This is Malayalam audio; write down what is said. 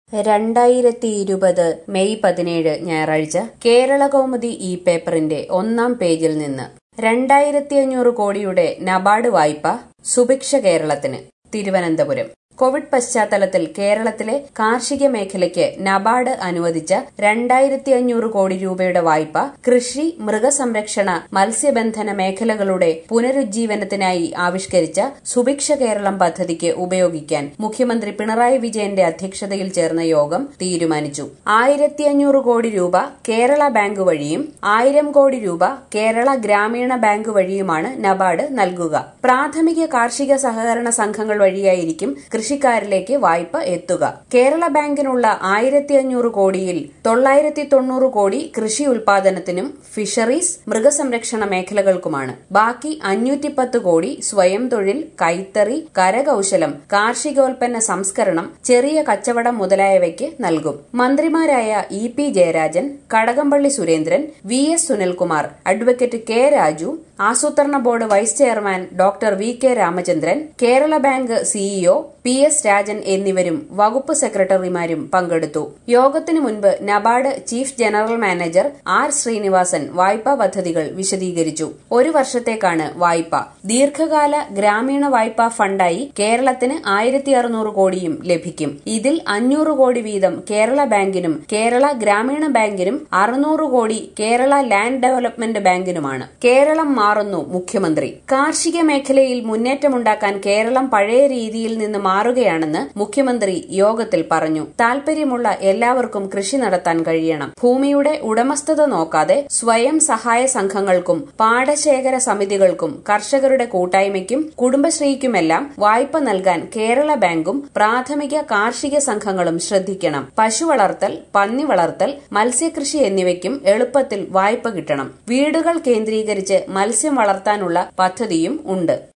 രണ്ടായിരത്തി ഇരുപത് മെയ് പതിനേഴ് ഞായറാഴ്ച കേരളകൗമുദി ഈ പേപ്പറിന്റെ ഒന്നാം പേജിൽ നിന്ന് രണ്ടായിരത്തി അഞ്ഞൂറ് കോടിയുടെ നബാർഡ് വായ്പ സുഭിക്ഷ കേരളത്തിന് തിരുവനന്തപുരം കോവിഡ് പശ്ചാത്തലത്തിൽ കേരളത്തിലെ കാർഷിക മേഖലയ്ക്ക് നബാർഡ് അനുവദിച്ച രണ്ടായിരത്തി അഞ്ഞൂറ് കോടി രൂപയുടെ വായ്പ കൃഷി മൃഗസംരക്ഷണ മത്സ്യബന്ധന മേഖലകളുടെ പുനരുജ്ജീവനത്തിനായി ആവിഷ്കരിച്ച സുഭിക്ഷ കേരളം പദ്ധതിക്ക് ഉപയോഗിക്കാൻ മുഖ്യമന്ത്രി പിണറായി വിജയന്റെ അധ്യക്ഷതയിൽ ചേർന്ന യോഗം തീരുമാനിച്ചു ആയിരത്തി അഞ്ഞൂറ് കോടി രൂപ കേരള ബാങ്ക് വഴിയും ആയിരം കോടി രൂപ കേരള ഗ്രാമീണ ബാങ്ക് വഴിയുമാണ് നബാർഡ് നൽകുക പ്രാഥമിക കാർഷിക സഹകരണ സംഘങ്ങൾ വഴിയായിരിക്കും കൃഷിക്കാരിലേക്ക് വായ്പ എത്തുക കേരള ബാങ്കിനുള്ള ആയിരത്തി അഞ്ഞൂറ് കോടിയിൽ തൊള്ളായിരത്തി തൊണ്ണൂറ് കോടി കൃഷി ഉൽപാദനത്തിനും ഫിഷറീസ് മൃഗസംരക്ഷണ മേഖലകൾക്കുമാണ് ബാക്കി അഞ്ഞൂറ്റിപ്പത്ത് കോടി സ്വയം തൊഴിൽ കൈത്തറി കരകൌശലം കാർഷികോൽപ്പന്ന സംസ്കരണം ചെറിയ കച്ചവടം മുതലായവയ്ക്ക് നൽകും മന്ത്രിമാരായ E P Jayarajan Kadakampally Surendran V S Sunilkumar advocate K Raju ആസൂത്രണ board vice chairman doctor V K Ramachandran Kerala bank CEO P S Rajan എന്നിവരും വകുപ്പ് സെക്രട്ടറിമാരും പങ്കെടുത്തു യോഗത്തിനു മുൻപ് NABARD chief general manager R Srinivasan വായ്പാ പദ്ധതികൾ വിശദീകരിച്ചു ഒരു വർഷത്തേക്കാണ് വായ്പ ദീർഘകാല ഗ്രാമീണ വായ്പാ ഫണ്ടായി കേരളത്തിന് ആയിരത്തി അറുന്നൂറ് കോടിയും ലഭിക്കും ഇതിൽ അഞ്ഞൂറ് കോടി വീതം കേരള ബാങ്കിനും കേരള ഗ്രാമീണ ബാങ്കിനും അറുന്നൂറ് കോടി കേരള ലാൻഡ് ഡെവലപ്മെന്റ് ബാങ്കിനുമാണ് കേരളം മാറുന്നു മുഖ്യമന്ത്രി കാർഷിക മേഖലയിൽ മുന്നേറ്റമുണ്ടാക്കാൻ കേരളം പഴയ രീതിയിൽ നിന്ന് മാറുകയാണെന്ന് മുഖ്യമന്ത്രി യോഗത്തിൽ പറഞ്ഞു താൽപര്യമുള്ള എല്ലാവർക്കും കൃഷി നടത്താൻ കഴിയണം ഭൂമിയുടെ ഉടമസ്ഥത നോക്കാതെ സ്വയം സഹായ സംഘങ്ങൾക്കും പാടശേഖര സമിതികൾക്കും കർഷകരുടെ കൂട്ടായ്മയ്ക്കും കുടുംബശ്രീക്കുമെല്ലാം വായ്പ നൽകാൻ കേരള ബാങ്കും പ്രാഥമിക കാർഷിക സംഘങ്ങളും ശ്രദ്ധിക്കണം പശു വളർത്തൽ പന്നി വളർത്തൽ മത്സ്യകൃഷി എന്നിവയ്ക്കും എളുപ്പത്തിൽ വായ്പ കിട്ടണം വീടുകൾ കേന്ദ്രീകരിച്ച് മത്സ്യം വളർത്താനുള്ള പദ്ധതിയും ഉണ്ട്